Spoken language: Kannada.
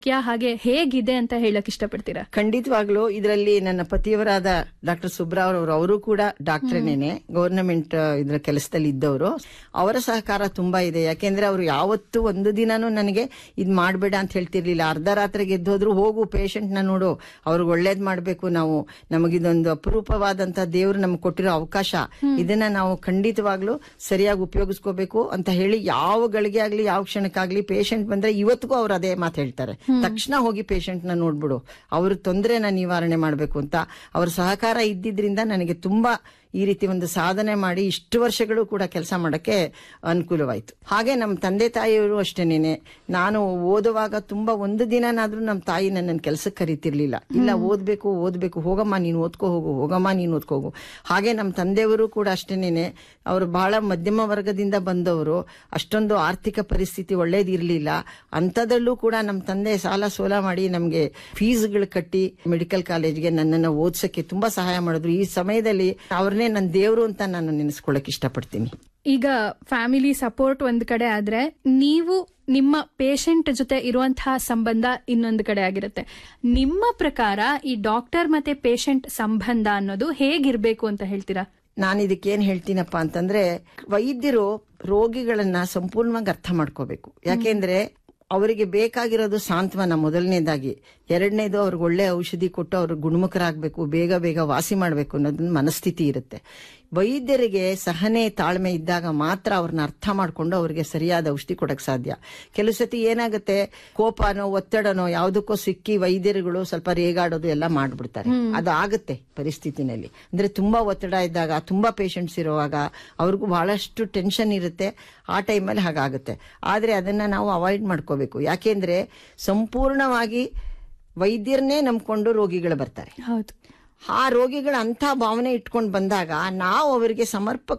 ಕ್ಯಾ ಹಾಗೆ ಹೇಗಿದೆ ಅಂತ ಹೇಳಕ್ ಇಷ್ಟಪಡ್ತೀರಾ ಖಂಡಿತವಾಗ್ಲೂ ಇದರಲ್ಲಿ ನನ್ನ ಪತಿಯವರಾದ ಡಾಕ್ಟರ್ ಸುಬ್ರಾವ್ ಅವರು ಅವರು ಕೂಡ ಡಾಕ್ಟ್ರೇನೇನೆ ಗವರ್ನಮೆಂಟ್ ಇದ್ರ ಕೆಲಸದಲ್ಲಿ ಇದ್ದವರು ಅವರ ಸಹಕಾರ ತುಂಬಾ ಇದೆ ಯಾಕೆಂದ್ರೆ ಅವರು ಯಾವತ್ತೂ ಒಂದು ದಿನಾನು ನನಗೆ ಇದ್ ಮಾಡ್ಬೇಡ ಅಂತ ಹೇಳ್ತಿರ್ಲಿಲ್ಲ ಅರ್ಧ ರಾತ್ರಿಗೆ ಎದ್ದೋದ್ರು ಹೋಗು ಪೇಷಂಟ್ ನ ನೋಡು ಅವ್ರಿಗೆ ಒಳ್ಳೇದ್ ಮಾಡ್ಬೇಕು ನಾವು ನಮಗಿದೊಂದು ಅಪರೂಪವಾದಂತ ದೇವ್ರು ನಮ್ಗೆ ಕೊಟ್ಟಿರೋ ಅವಕಾಶ ಇದನ್ನ ನಾವು ಖಂಡಿತವಾಗ್ಲೂ ಸರಿಯಾಗಿ ಉಪಯೋಗಿಸ್ಕೋಬೇಕು ಅಂತ ಹೇಳಿ ಯಾವ ಗಳಿಗೆ ಆಗ್ಲಿ ಯಾವ ಕ್ಷಣಕ್ಕಾಗ್ಲಿ ಪೇಷಂಟ್ ಬಂದ್ರೆ ಇವತ್ತಿಗೂ ಅವ್ರು ಅದೇ ಮಾತು ಹೇಳ್ತಾರೆ ತಕ್ಷಣ ಹೋಗಿ ಪೇಷಂಟ್ ನ ನೋಡ್ಬಿಡು ಅವ್ರ ತೊಂದರೆನ ನಿವಾರಣೆ ಮಾಡ್ಬೇಕು ಅಂತ ಅವ್ರ ಸಹಕಾರ ಇದ್ದಿದ್ರಿಂದ ನನಗೆ ತುಂಬಾ ಈ ರೀತಿ ಒಂದು ಸಾಧನೆ ಮಾಡಿ ಇಷ್ಟು ವರ್ಷಗಳು ಕೂಡ ಕೆಲಸ ಮಾಡಕ್ಕೆ ಅನುಕೂಲವಾಯ್ತು ಹಾಗೆ ನಮ್ಮ ತಂದೆ ತಾಯಿಯವರು ಅಷ್ಟೇನೇನೆ ನಾನು ಓದುವಾಗ ತುಂಬಾ ಒಂದು ದಿನನಾದ್ರೂ ನಮ್ಮ ತಾಯಿ ನನ್ನನ್ನು ಕೆಲಸಕ್ಕೆ ಕರಿತಿರ್ಲಿಲ್ಲ ಇಲ್ಲ ಓದ್ಬೇಕು ಓದ್ಬೇಕು ಹೋಗಮ್ಮ ನೀನು ಓದ್ಕೋ ಹೋಗು ಹೋಗಮ್ಮ ನೀನು ಓದ್ಕೋ ಹೋಗು ಹಾಗೆ ನಮ್ಮ ತಂದೆಯವರು ಕೂಡ ಅಷ್ಟೇನೇನೆ ಅವರು ಬಹಳ ಮಧ್ಯಮ ವರ್ಗದಿಂದ ಬಂದವರು ಅಷ್ಟೊಂದು ಆರ್ಥಿಕ ಪರಿಸ್ಥಿತಿ ಒಳ್ಳೇದಿರ್ಲಿಲ್ಲ ಅಂಥದ್ರಲ್ಲೂ ಕೂಡ ನಮ್ಮ ತಂದೆ ಸಾಲ ಸೋಲ ಮಾಡಿ ನಮಗೆ ಫೀಸ್ಗಳು ಕಟ್ಟಿ ಮೆಡಿಕಲ್ ಕಾಲೇಜ್ಗೆ ನನ್ನನ್ನು ಓದ್ಸಕ್ಕೆ ತುಂಬಾ ಸಹಾಯ ಮಾಡಿದ್ರು ಈ ಸಮಯದಲ್ಲಿ ಅವ್ರನ್ನೇ ನನ್ನ ದೇವರು ಅಂತ ನಾನು ನೆನೆಸ್ಕೊಳ್ಳಕ್ ಇಷ್ಟಪಡ್ತೀನಿ ಈಗ ಫ್ಯಾಮಿಲಿ ಸಪೋರ್ಟ್ ಒಂದ್ ಕಡೆ ಆದ್ರೆ ನೀವು ನಿಮ್ಮ ಪೇಷಂಟ್ ಜೊತೆ ಇರುವಂತಹ ಸಂಬಂಧ ಇನ್ನೊಂದು ಕಡೆ ಆಗಿರುತ್ತೆ ನಿಮ್ಮ ಪ್ರಕಾರ ಈ ಡಾಕ್ಟರ್ ಮತ್ತೆ ಪೇಷಂಟ್ ಸಂಬಂಧ ಅನ್ನೋದು ಹೇಗಿರ್ಬೇಕು ಅಂತ ಹೇಳ್ತೀರಾ ನಾನು ಇದಕ್ಕೇನ್ ಹೇಳ್ತೀನಪ್ಪ ಅಂತಂದ್ರೆ ವೈದ್ಯರು ರೋಗಿಗಳನ್ನ ಸಂಪೂರ್ಣವಾಗಿ ಅರ್ಥ ಮಾಡ್ಕೋಬೇಕು ಯಾಕೆಂದ್ರೆ ಅವರಿಗೆ ಬೇಕಾಗಿರೋದು ಸಾಂತ್ವನ ಮೊದಲನೇದಾಗಿ ಎರಡನೇದು ಅವ್ರಿಗೆ ಒಳ್ಳೆ ಔಷಧಿ ಕೊಟ್ಟು ಅವ್ರಿಗೆ ಗುಣಮುಖರಾಗಬೇಕು ಬೇಗ ಬೇಗ ವಾಸಿ ಮಾಡಬೇಕು ಅನ್ನೋದನ್ನ ಮನಸ್ಥಿತಿ ಇರುತ್ತೆ ವೈದ್ಯರಿಗೆ ಸಹನೆ ತಾಳ್ಮೆ ಇದ್ದಾಗ ಮಾತ್ರ ಅವ್ರನ್ನ ಅರ್ಥ ಮಾಡ್ಕೊಂಡು ಅವ್ರಿಗೆ ಸರಿಯಾದ ಔಷಧಿ ಕೊಡಕ್ ಸಾಧ್ಯ ಕೆಲವು ಸತಿ ಏನಾಗುತ್ತೆ ಕೋಪನೋ ಒತ್ತಡನೋ ಯಾವುದಕ್ಕೋ ಸಿಕ್ಕಿ ವೈದ್ಯರುಗಳು ಸ್ವಲ್ಪ ರೇಗಾಡೋದು ಎಲ್ಲ ಮಾಡ್ಬಿಡ್ತಾರೆ ಅದು ಆಗುತ್ತೆ ಪರಿಸ್ಥಿತಿನಲ್ಲಿ ಅಂದ್ರೆ ತುಂಬಾ ಒತ್ತಡ ಇದ್ದಾಗ ತುಂಬಾ ಪೇಷಂಟ್ಸ್ ಇರುವಾಗ ಅವ್ರಿಗೂ ಬಹಳಷ್ಟು ಟೆನ್ಷನ್ ಇರುತ್ತೆ ಆ ಟೈಮಲ್ಲಿ ಹಾಗಾಗುತ್ತೆ ಆದ್ರೆ ಅದನ್ನ ನಾವು ಅವಾಯ್ಡ್ ಮಾಡ್ಕೋಬೇಕು ಯಾಕೆಂದ್ರೆ ಸಂಪೂರ್ಣವಾಗಿ ವೈದ್ಯರನ್ನೇ ನಂಬ್ಕೊಂಡು ರೋಗಿಗಳು ಬರ್ತಾರೆ ಹೌದು ಆ ರೋಗಿಗಳ ಅಂಥ ಭಾವನೆ ಇಟ್ಕೊಂಡು ಬಂದಾಗ ನಾವು ಅವರಿಗೆ ಸಮರ್ಪಕ